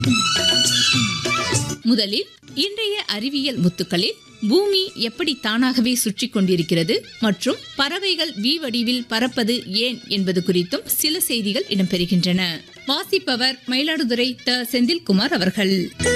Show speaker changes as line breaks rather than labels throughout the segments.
முதலில் இன்றைய அறிவியல் முத்துக்களில் பூமி எப்படி தானாகவே சுற்றி கொண்டிருக்கிறது மற்றும் பறவைகள் வி வடிவில் பறப்பது ஏன் என்பது குறித்தும் சில செய்திகள் இடம்பெறுகின்றன வாசிப்பவர் மயிலாடுதுறை த செந்தில்குமார் அவர்கள்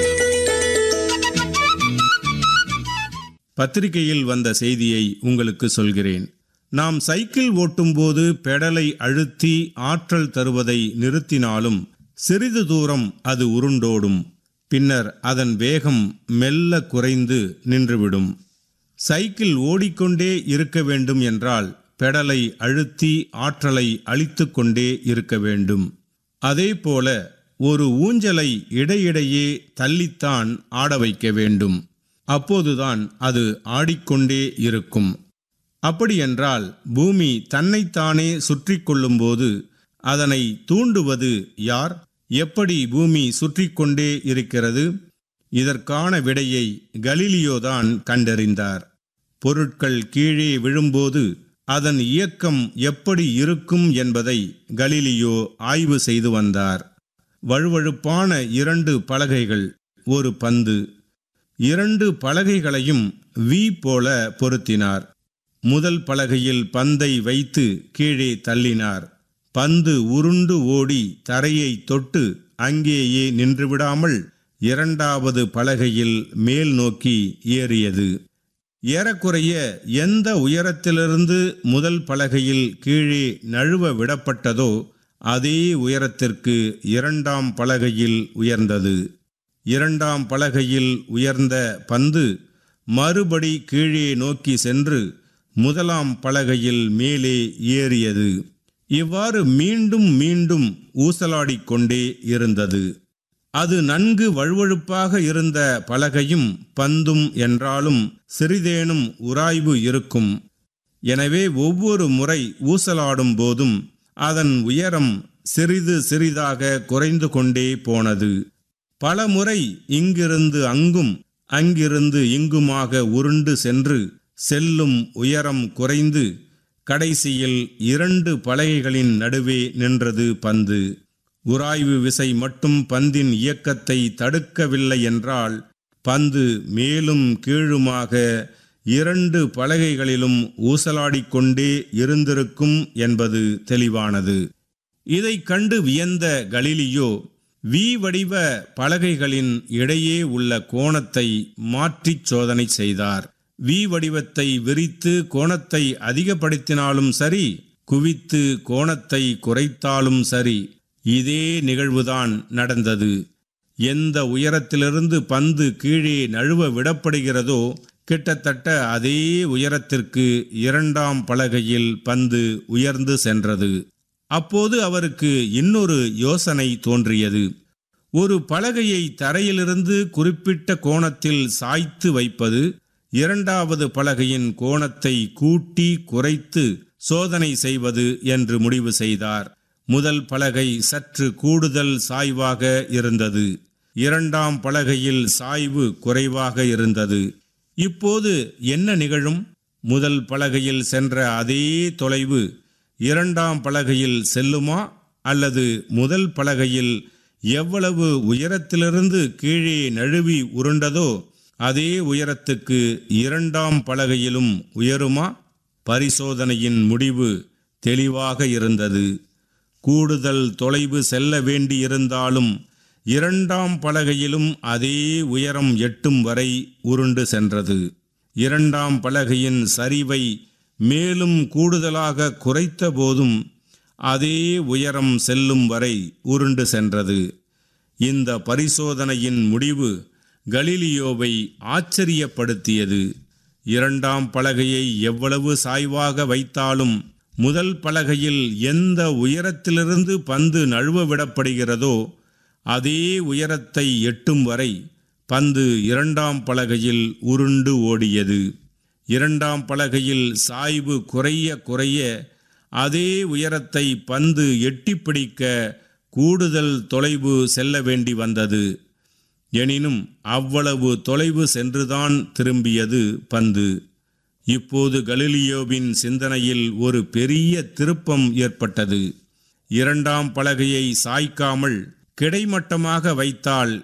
பத்திரிகையில் வந்த செய்தியை உங்களுக்கு சொல்கிறேன் நாம் சைக்கிள் ஓட்டும்போது பெடலை அழுத்தி ஆற்றல் தருவதை நிறுத்தினாலும் சிறிது தூரம் அது உருண்டோடும் பின்னர் அதன் வேகம் மெல்ல குறைந்து நின்றுவிடும் சைக்கிள் ஓடிக்கொண்டே இருக்க வேண்டும் என்றால் பெடலை அழுத்தி ஆற்றலை அளித்து கொண்டே இருக்க வேண்டும் அதேபோல ஒரு ஊஞ்சலை இடையிடையே தள்ளித்தான் ஆட வைக்க வேண்டும் அப்போதுதான் அது ஆடிக்கொண்டே இருக்கும் அப்படியென்றால் பூமி தன்னைத்தானே சுற்றி கொள்ளும்போது அதனை தூண்டுவது யார் எப்படி பூமி சுற்றி கொண்டே இருக்கிறது இதற்கான விடையை கலீலியோதான் கண்டறிந்தார் பொருட்கள் கீழே விழும்போது அதன் இயக்கம் எப்படி இருக்கும் என்பதை கலீலியோ ஆய்வு செய்து வந்தார் வழுவழுப்பான இரண்டு பலகைகள் ஒரு பந்து இரண்டு பலகைகளையும் வி போல பொருத்தினார் முதல் பலகையில் பந்தை வைத்து கீழே தள்ளினார் பந்து உருண்டு ஓடி தரையை தொட்டு அங்கேயே நின்றுவிடாமல் இரண்டாவது பலகையில் மேல் நோக்கி ஏறியது ஏறக்குறைய எந்த உயரத்திலிருந்து முதல் பலகையில் கீழே நழுவ விடப்பட்டதோ அதே உயரத்திற்கு இரண்டாம் பலகையில் உயர்ந்தது இரண்டாம் பலகையில் உயர்ந்த பந்து மறுபடி கீழே நோக்கி சென்று முதலாம் பலகையில் மேலே ஏறியது இவ்வாறு மீண்டும் மீண்டும் ஊசலாடிக் கொண்டே இருந்தது அது நன்கு வழுவழுப்பாக இருந்த பலகையும் பந்தும் என்றாலும் சிறிதேனும் உராய்வு இருக்கும் எனவே ஒவ்வொரு முறை ஊசலாடும் போதும் அதன் உயரம் சிறிது சிறிதாக குறைந்து கொண்டே போனது பல முறை இங்கிருந்து அங்கும் அங்கிருந்து இங்குமாக உருண்டு சென்று செல்லும் உயரம் குறைந்து கடைசியில் இரண்டு பலகைகளின் நடுவே நின்றது பந்து உராய்வு விசை மட்டும் பந்தின் இயக்கத்தை தடுக்கவில்லை என்றால் பந்து மேலும் கீழுமாக இரண்டு பலகைகளிலும் ஊசலாடிக்கொண்டே இருந்திருக்கும் என்பது தெளிவானது இதைக் கண்டு வியந்த கலிலியோ வி வடிவ பலகைகளின் இடையே உள்ள கோணத்தை மாற்றிச் சோதனை செய்தார் வி வடிவத்தை விரித்து கோணத்தை அதிகப்படுத்தினாலும் சரி குவித்து கோணத்தை குறைத்தாலும் சரி இதே நிகழ்வுதான் நடந்தது எந்த உயரத்திலிருந்து பந்து கீழே நழுவ விடப்படுகிறதோ கிட்டத்தட்ட அதே உயரத்திற்கு இரண்டாம் பலகையில் பந்து உயர்ந்து சென்றது அப்போது அவருக்கு இன்னொரு யோசனை தோன்றியது ஒரு பலகையை தரையிலிருந்து குறிப்பிட்ட கோணத்தில் சாய்த்து வைப்பது இரண்டாவது பலகையின் கோணத்தை கூட்டி குறைத்து சோதனை செய்வது என்று முடிவு செய்தார் முதல் பலகை சற்று கூடுதல் சாய்வாக இருந்தது இரண்டாம் பலகையில் சாய்வு குறைவாக இருந்தது இப்போது என்ன நிகழும் முதல் பலகையில் சென்ற அதே தொலைவு இரண்டாம் பலகையில் செல்லுமா அல்லது முதல் பலகையில் எவ்வளவு உயரத்திலிருந்து கீழே நழுவி உருண்டதோ அதே உயரத்துக்கு இரண்டாம் பலகையிலும் உயருமா பரிசோதனையின் முடிவு தெளிவாக இருந்தது கூடுதல் தொலைவு செல்ல வேண்டியிருந்தாலும் இரண்டாம் பலகையிலும் அதே உயரம் எட்டும் வரை உருண்டு சென்றது இரண்டாம் பலகையின் சரிவை மேலும் கூடுதலாக குறைத்த போதும் அதே உயரம் செல்லும் வரை உருண்டு சென்றது இந்த பரிசோதனையின் முடிவு கலீலியோவை ஆச்சரியப்படுத்தியது இரண்டாம் பலகையை எவ்வளவு சாய்வாக வைத்தாலும் முதல் பலகையில் எந்த உயரத்திலிருந்து பந்து நழுவ விடப்படுகிறதோ அதே உயரத்தை எட்டும் வரை பந்து இரண்டாம் பலகையில் உருண்டு ஓடியது இரண்டாம் பலகையில் சாய்வு குறைய குறைய அதே உயரத்தை பந்து எட்டிப்பிடிக்க கூடுதல் தொலைவு செல்ல வேண்டி வந்தது எனினும் அவ்வளவு தொலைவு சென்றுதான் திரும்பியது பந்து இப்போது கலிலியோவின் சிந்தனையில் ஒரு பெரிய திருப்பம் ஏற்பட்டது இரண்டாம் பலகையை சாய்க்காமல் கிடைமட்டமாக வைத்தால்